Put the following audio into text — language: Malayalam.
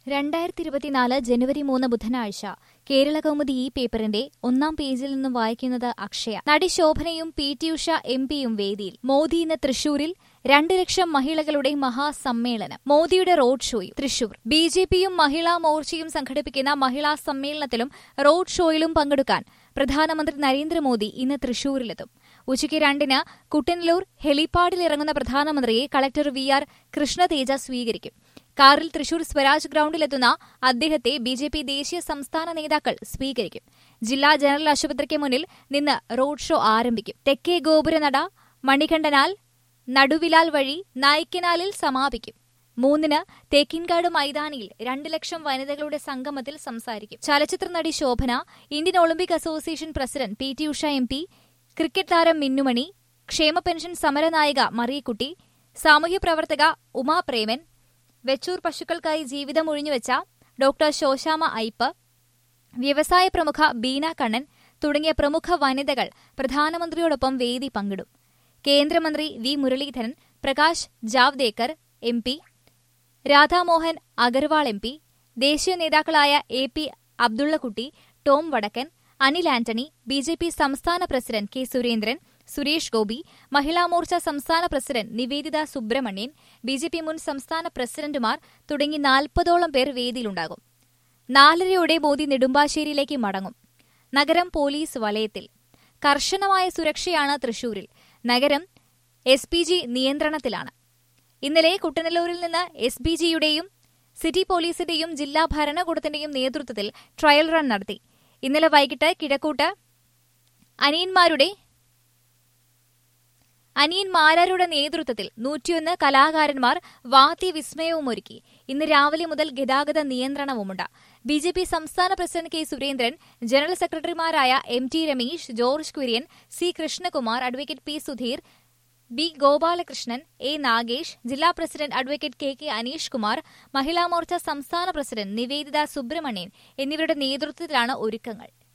രണ്ടായിരത്തി ഇരുപത്തിനാല് ജനുവരി മൂന്ന് ബുധനാഴ്ച കേരള കൗമുദി ഈ പേപ്പറിന്റെ ഒന്നാം പേജിൽ നിന്നും വായിക്കുന്നത് അക്ഷയ നടി ശോഭനയും പി ടി ഉഷ എം പിയും വേദിയിൽ മോദി ഇന്ന് തൃശൂരിൽ രണ്ട് ലക്ഷം മഹിളകളുടെ മഹാസമ്മേളനം മോദിയുടെ റോഡ് ഷോയും തൃശൂർ ബി ജെ പിയും മഹിളാ മോർച്ചയും സംഘടിപ്പിക്കുന്ന മഹിളാ സമ്മേളനത്തിലും റോഡ് ഷോയിലും പങ്കെടുക്കാൻ പ്രധാനമന്ത്രി നരേന്ദ്രമോദി ഇന്ന് തൃശൂരിലെത്തും ഉച്ചയ്ക്ക് രണ്ടിന് കുട്ടനല്ലൂർ ഹെലിപ്പാഡിൽ ഇറങ്ങുന്ന പ്രധാനമന്ത്രിയെ കളക്ടർ വി ആർ കൃഷ്ണതേജ സ്വീകരിക്കും കാറിൽ തൃശൂർ സ്വരാജ് ഗ്രൌണ്ടിലെത്തുന്ന അദ്ദേഹത്തെ ബി ജെ പി ദേശീയ സംസ്ഥാന നേതാക്കൾ സ്വീകരിക്കും ജില്ലാ ജനറൽ ആശുപത്രിക്ക് മുന്നിൽ നിന്ന് റോഡ് ഷോ ആരംഭിക്കും തെക്കേ ഗോപുരനട മണികണ്ഠനാൽ നടുവിലാൽ വഴി നായിക്കനാലിൽ സമാപിക്കും മൂന്നിന് തേക്കിൻകാട് മൈതാനിയിൽ രണ്ട് ലക്ഷം വനിതകളുടെ സംഗമത്തിൽ സംസാരിക്കും ചലച്ചിത്ര നടി Shobana Indian Olympic Association president P T Usha M P cricket താരം മിന്നുമണി ക്ഷേമ പെൻഷൻ സമരനായിക മറിയക്കുട്ടി സാമൂഹ്യ പ്രവർത്തക ഉമാ പ്രേമൻ വെച്ചൂർ പശുക്കൾക്കായി ജീവിതം ഒഴിഞ്ഞുവെച്ച ഡോക്ടർ ശോശാമ ഐപ്പ് വ്യവസായ പ്രമുഖ ബീന കണ്ണൻ തുടങ്ങിയ പ്രമുഖ വനിതകൾ പ്രധാനമന്ത്രിയോടൊപ്പം വേദി പങ്കിടും കേന്ദ്രമന്ത്രി V Muraleedharan Prakash Javadekar M P Radhamohan Agarwal M P ദേശീയ നേതാക്കളായ A P Abdullakutty Tom Vadakkan Anil Antony B J P സംസ്ഥാന പ്രസിഡന്റ് കെ സുരേന്ദ്രൻ സുരേഷ് ഗോപി മഹിളാ മോർച്ച സംസ്ഥാന president Nivedita Subramanian B J P മുൻ സംസ്ഥാന പ്രസിഡന്റുമാർ തുടങ്ങി നാൽപ്പതോളം പേർ വേദിയിലുണ്ടാകും നാലരയോടെ മോദി നെടുമ്പാശ്ശേരിയിലേക്ക് മടങ്ങും നഗരം പോലീസ് വലയത്തിൽ കർശനമായ സുരക്ഷയാണ് തൃശൂരിൽ നഗരം എസ് പി ജി നിയന്ത്രണത്തിലാണ് ഇന്നലെ കുട്ടനല്ലൂരിൽ നിന്ന് എസ് ബി ജിയുടെയും സിറ്റി പോലീസിന്റെയും ജില്ലാ ഭരണകൂടത്തിന്റെയും നേതൃത്വത്തിൽ ട്രയൽ റൺ നടത്തി ഇന്നലെ വൈകിട്ട് കിഴക്കൂട്ട് അനിയന്മാരുടെ അനിയന്മാരുടെ നേതൃത്വത്തിൽ നൂറ്റിയൊന്ന് കലാകാരന്മാർ വാദ്യവിസ്മയവും ഒരുക്കി ഇന്ന് രാവിലെ മുതൽ ഗതാഗത നിയന്ത്രണവുമുണ്ട് ബി ജെ പി സംസ്ഥാന പ്രസിഡന്റ് കെ സുരേന്ദ്രൻ ജനറൽ സെക്രട്ടറിമാരായ M T Ramesh George Kurian C Krishnakumar advocate P Sudheer B Gopalakrishnan A Nagesh ജില്ലാ president advocate K K Aneesh Kumar Mahila Morcha സംസ്ഥാന പ്രസിഡന്റ് നിവേദിത സുബ്രഹ്മണ്യൻ എന്നിവരുടെ നേതൃത്വത്തിലാണ് ഒരുക്കങ്ങൾ